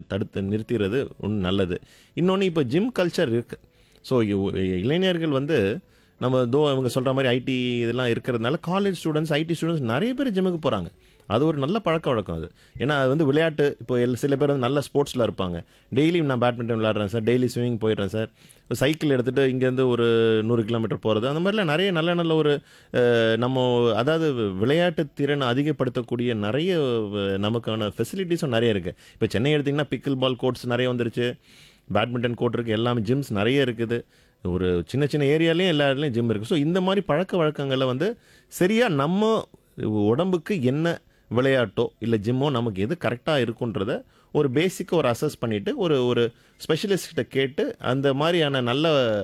தடுத்து நிறுத்திடுறது ஒன்று நல்லது இன்னொன்று இப்போ ஜிம் கல்ச்சர் இருக்குது ஸோ இளைஞர்கள் வந்து நம்ம தோ அவங்க சொல்கிற மாதிரி ஐடி இதெல்லாம் இருக்கிறதுனால காலேஜ் ஸ்டூடெண்ட்ஸ் ஐடி ஸ்டூடெண்ட்ஸ் நிறைய பேர் ஜிம்முக்கு போகிறாங்க அது ஒரு நல்ல பழக்க வழக்கம் அது ஏன்னா அது வந்து விளையாட்டு இப்போ எல் சில பேர் வந்து நல்ல ஸ்போர்ட்ஸில் இருப்பாங்க டெய்லி நான் பேட்மிண்டன் விளையாடுறேன் சார் டெய்லி ஸ்விமிங் போயிடுறேன் சார் சைக்கிள் எடுத்துகிட்டு இங்கேருந்து ஒரு நூறு கிலோமீட்டர் போகிறது அந்த மாதிரிலாம் நிறைய நல்ல நல்ல ஒரு அஹ், நம்ம அதாவது விளையாட்டு திறனை அதிகப்படுத்தக்கூடிய நிறைய அஹ், நமக்கான ஃபெசிலிட்டிஸும் நிறைய இருக்குது இப்போ சென்னை எடுத்திங்கன்னா பிக்கிள் பால் கோர்ட்ஸ் நிறைய வந்துருச்சு பேட்மிண்டன் கோர்ட் இருக்குது எல்லாமே ஜிம்ஸ் நிறைய இருக்குது ஒரு சின்ன சின்ன ஏரியாலையும் எல்லா இடத்துலையும் ஜிம் இருக்குது ஸோ இந்த மாதிரி பழக்க வழக்கங்களை வந்து சரியாக நம்ம உடம்புக்கு என்ன விளையாட்டோ இல்லை ஜிம்மோ நமக்கு எது கரெக்டாக இருக்குன்றத ஒரு பேசிக்காக ஒரு அசஸ் பண்ணிவிட்டு ஒரு ஒரு ஸ்பெஷலிஸ்ட்டை கேட்டு அந்த மாதிரியான நல்ல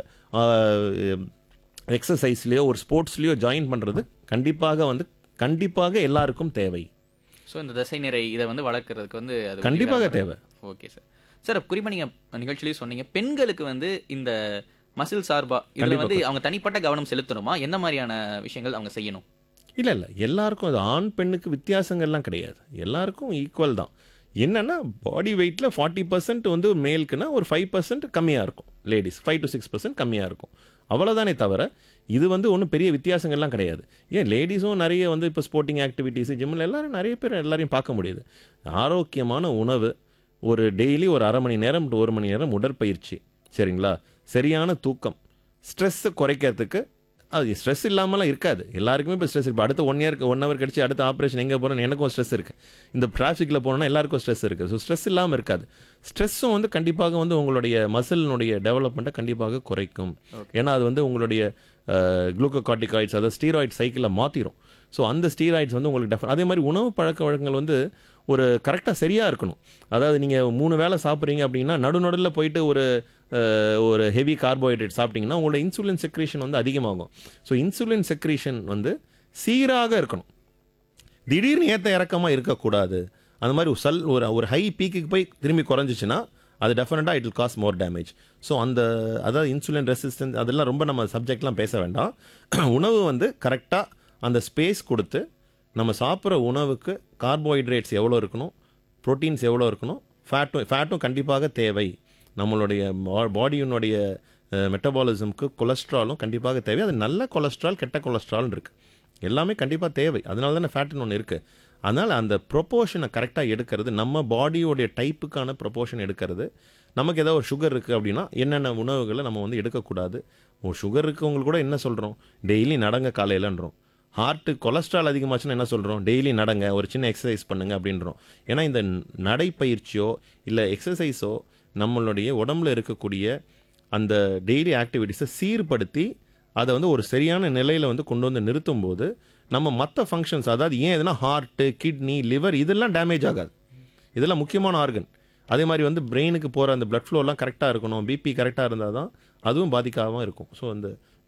எக்ஸசைஸ்லேயோ ஒரு ஸ்போர்ட்ஸ்லேயோ ஜாயின் பண்ணுறது கண்டிப்பாக வந்து கண்டிப்பாக எல்லாருக்கும் தேவை ஸோ இந்த தசை நிறை இதை வந்து வளர்க்கறதுக்கு வந்து அது கண்டிப்பாக தேவை ஓகே சார் சார் குறிப்பாக நீங்கள் நிகழ்ச்சியிலேயே சொன்னீங்க பெண்களுக்கு வந்து இந்த மசில் சார்பா இதில் கண்டிப்பா. வந்து அவங்க தனிப்பட்ட கவனம் செலுத்தணுமா என்ன மாதிரியான விஷயங்கள் அவங்க செய்யணும் இல்லை இல்லை எல்லாருக்கும் அது ஆண் பெண்ணுக்கு வித்தியாசங்கள்லாம் கிடையாது எல்லாருக்கும் ஈக்குவல் தான் என்னன்னா பாடி வெயிட்டில் ஃபார்ட்டி பர்சன்ட் வந்து மேலுக்குன்னா ஒரு ஃபைவ் பர்சன்ட் கம்மியாக இருக்கும் ladies five to six percent கம்மியாக இருக்கும் அவ்வளோதானே தவிர இது வந்து ஒன்றும் பெரிய வித்தியாசங்கள்லாம் கிடையாது ஏன் லேடிஸும் நிறைய வந்து இப்போ ஸ்போர்ட்டிங் ஆக்டிவிட்டீஸ் ஜிம்மில் எல்லாரும் நிறைய பேர் எல்லாரையும் பார்க்க முடியுது ஆரோக்கியமான உணவு ஒரு டெய்லி ஒரு அரை மணி நேரம் to ஒரு மணி நேரம் உடற்பயிற்சி சரிங்களா சரியான தூக்கம் ஸ்ட்ரெஸ்ஸை குறைக்கிறதுக்கு அது ஸ்ட்ரெஸ் இல்லாமலாம் இருக்காது எல்லாருக்குமே இப்போ ஸ்ட்ரெஸ் இப்போ அடுத்த ஒன் இயருக்கு ஒன் ஹவர் கழிச்சு அடுத்த ஆப்ரேஷன் எங்கே போகிறோன்னு எனக்கும் ஸ்ட்ரெஸ் இருக்குது இந்த டிராஃபிக்கில் போனோன்னா எல்லாருக்கும் ஸ்ட்ரெஸ் இருக்குது ஸோ ஸ்ட்ரெஸ் இல்லாமல் இருக்காது ஸ்ட்ரெஸ்ஸும் வந்து கண்டிப்பாக வந்து உங்களுடைய மசிலினுடைய டெவலப்மெண்ட்டை கண்டிப்பாக குறைக்கும் ஏன்னா அது வந்து உங்களுடைய குளூக்கோகார்டிகாய்ட்ஸ் அதாவது ஸ்டீராய்ட் சைக்கிளில் மாற்றிடும் ஸோ அந்த ஸ்டீராய்ட்ஸ் வந்து உங்களுக்கு டெஃப அதே மாதிரி உணவு பழக்க வழக்கங்கள் வந்து ஒரு கரெக்டாக சரியாக இருக்கணும் அதாவது நீங்கள் மூணு வேளை சாப்பிட்றீங்க அப்படின்னா நடு நடுவில் போயிட்டு ஒரு அஹ், ஒரு ஹெவி கார்போஹைட்ரேட் சாப்பிட்டீங்கன்னா உங்களோட இன்சுலின் செக்ரேஷன் வந்து அதிகமாகும் ஸோ இன்சுலின் செக்ரேஷன் வந்து சீராக இருக்கணும் திடீர்னு ஏற்ற இறக்கமாக இருக்கக்கூடாது அந்த மாதிரி ஒரு சல் ஒரு ஒரு ஹை பீக்குக்கு போய் திரும்பி குறைஞ்சிச்சுன்னா அது டெஃபினட்டாக it will cause more damage so அந்த அதாவது இன்சுலின் ரெசிஸ்டன்ஸ் அதெல்லாம் ரொம்ப நம்ம சப்ஜெக்ட்லாம் பேச வேண்டாம் உணவு வந்து கரெக்டாக அந்த ஸ்பேஸ் கொடுத்து நம்ம சாப்பிட்ற உணவுக்கு கார்போஹைட்ரேட்ஸ் எவ்வளோ இருக்கணும் ப்ரோட்டீன்ஸ் எவ்வளோ இருக்கணும் ஃபேட்டும் ஃபேட்டும் கண்டிப்பாக தேவை நம்மளுடைய பாடியினுடைய மெட்டபாலிசம்க்கு கொலஸ்ட்ராலும் கண்டிப்பாக தேவை அது நல்ல கொலஸ்ட்ரால் கெட்ட கொலஸ்ட்ரால்னு இருக்குது எல்லாமே கண்டிப்பாக தேவை அதனால தானே ஃபேட்டுன்னு ஒன்று இருக்குது அதனால் அந்த ப்ரொப்போர்ஷனை கரெக்டாக எடுக்கிறது நம்ம பாடியோடைய டைப்புக்கான ப்ரொப்போர்ஷன் எடுக்கிறது நமக்கு ஏதோ ஒரு சுகர் இருக்குது அப்படின்னா என்னென்ன உணவுகளை நம்ம வந்து எடுக்கக்கூடாது ஓ சுகர் இருக்கவங்களுக்கு கூட என்ன சொல்கிறோம் டெய்லி நடங்க காலையிலன்றோம் ஹார்ட்டு கொலஸ்ட்ரால் அதிகமாச்சுன்னா என்ன சொல்கிறோம் டெய்லி நடங்க ஒரு சின்ன எக்ஸசைஸ் பண்ணுங்க அப்படின்றோம் ஏன்னா இந்த நடைப்பயிற்சியோ இல்லை எக்ஸசைஸோ நம்மளுடைய உடம்புல இருக்கக்கூடிய அந்த டெய்லி ஆக்டிவிட்டீஸை சீர்படுத்தி அதை வந்து ஒரு சரியான நிலையில் வந்து கொண்டு வந்து நிறுத்தும் போது நம்ம மற்ற ஃபங்க்ஷன்ஸ் அதாவது ஏன் எதுனா ஹார்ட்டு கிட்னி லிவர் இதெல்லாம் டேமேஜ் ஆகாது இதெல்லாம் முக்கியமான ஆர்கன் அதே மாதிரி வந்து பிரெயினுக்கு போகிற அந்த blood flow எல்லாம் கரெக்டாக இருக்கணும் பிபி கரெக்டாக இருந்தால் தான் அதுவும் பாதிக்காமல் இருக்கும் ஸோ அந்த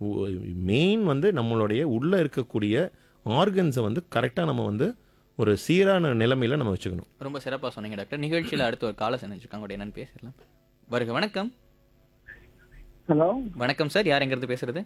மெயின் வந்து நம்மளுடைய உள்ளே இருக்கக்கூடிய ஆர்கன்ஸை வந்து கரெக்டாக நம்ம வந்து ஒரு சீரான நிலைமையில் நம்ம வச்சுக்கணும் ரொம்ப சிறப்பாக சொன்னீங்க டாக்டர் நிகழ்ச்சியில் அடுத்து ஒரு காலை செஞ்சுருக்காங்க கூட என்னன்னு பேசிடலாம் வருக வணக்கம் ஹலோ வணக்கம் சார் யார் எங்கிறது பேசுறது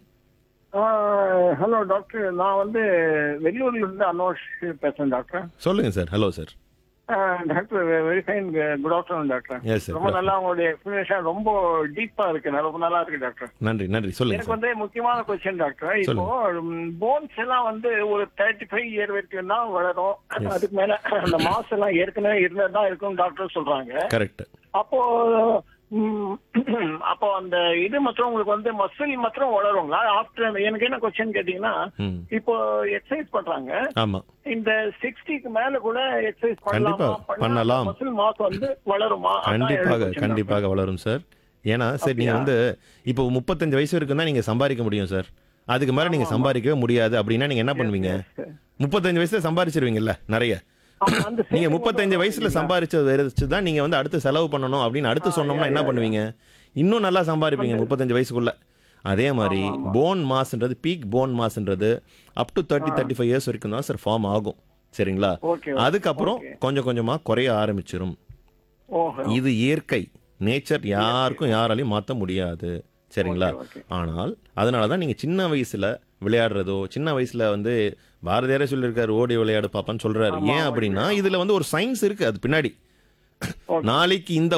ஹலோ டாக்டர் நான் வந்து வெளியூர்ல இருந்து அனோஷ் பேசுறேன் டாக்டர் சொல்லுங்கள் sir hello sir doctor very fine good afternoon doctor Yes, sir. ரொம்ப நல்லா உங்களுடைய எக்ஸ்பிளேஷன் ரொம்ப டீப்பா இருக்கு ரொம்ப நல்லா இருக்கு டாக்டர் நன்றி நன்றி சொல்லுங்கள் எனக்கு சார் வந்து முக்கியமான கொஸ்டின் டாக்டர் இப்போ போன்ஸ் எல்லாம் வந்து ஒரு தேர்ட்டி ஃபைவ் இயர் வரைக்கும் தான் வளரும் அதுக்கு மேல அந்த மாசம் எல்லாம் ஏற்கனவே இருந்ததா இருக்கும் டாக்டர் சொல்றாங்க கரெக்ட் அப்போ ம், அப்போ அந்த இது மாத்திரம் உங்களுக்கு வந்து மசில் மாத்திரம் வளருங்களா ஆஃப்டர் எனக்கு என்ன கொஸ்டின் கேட்டீங்கன்னா ம் இப்போ எக்ஸசைஸ் பண்றாங்க ஆமாம் இந்த சிக்ஸ்டிக்கு மேல கூட எக்ஸசைஸ் கண்டிப்பா, பண்ணலாம். மசில் மாஸ் வந்து வளருமா அதான் என்னோட கண்டிப்பாக question, கண்டிப்பாக வளரும் சார் ஏன்னா சார் நீங்கள் வந்து இப்போ முப்பத்தஞ்சு வயசு வரைக்கும் தான் நீங்கள் சம்பாதிக்க முடியும் சார் அதுக்கு மேலே நீங்கள் சம்பாதிக்கவே முடியாது அப்படின்னா நீங்கள் என்ன பண்ணுவீங்க முப்பத்தஞ்சு வயசுல சம்பாதிச்சிருவீங்கல்ல நிறைய ஆமா, அந்த நீங்க saving முப்பத்தஞ்சு வயசுல சம்பாதிச்சதை வச்சு தான் நீங்க வந்து அடுத்து செலவு பண்ணணும் அப்படின்னு அடுத்து சொன்னோம்னா என்ன பண்ணுவீங்க இன்னும் நல்லா சம்பாதிப்பீங்க முப்பத்தஞ்சு வயசுக்குள்ள அதே மாதிரி போன் மாஸ்ன்றது பீக் போன் மாஸ்ன்றது up to thirty thirty five years வரைக்கும் தான் சார் ஃபார்ம் ஆகும் சரிங்களா Okay, அதுக்கப்புறம் கொஞ்சம் கொஞ்சமா குறைய ஆரம்பிச்சிரும் ஓஹோ இது இயற்கை நேச்சர் யாருக்கும் யாராலையும் மாற்ற முடியாது சரிங்களா ஆனால் அதனால தான் நீங்கள் சின்ன வயசுல விளையாடுறதோ சின்ன வயசுல வந்து பாரதியாரே சொல்லியிருக்காரு ஓடி விளையாடு பாப்பான்னு சொல்றாரு ஏன் அப்படின்னா இதுல வந்து ஒரு சயின்ஸ் இருக்கு அது பின்னாடி நாளைக்கு இந்த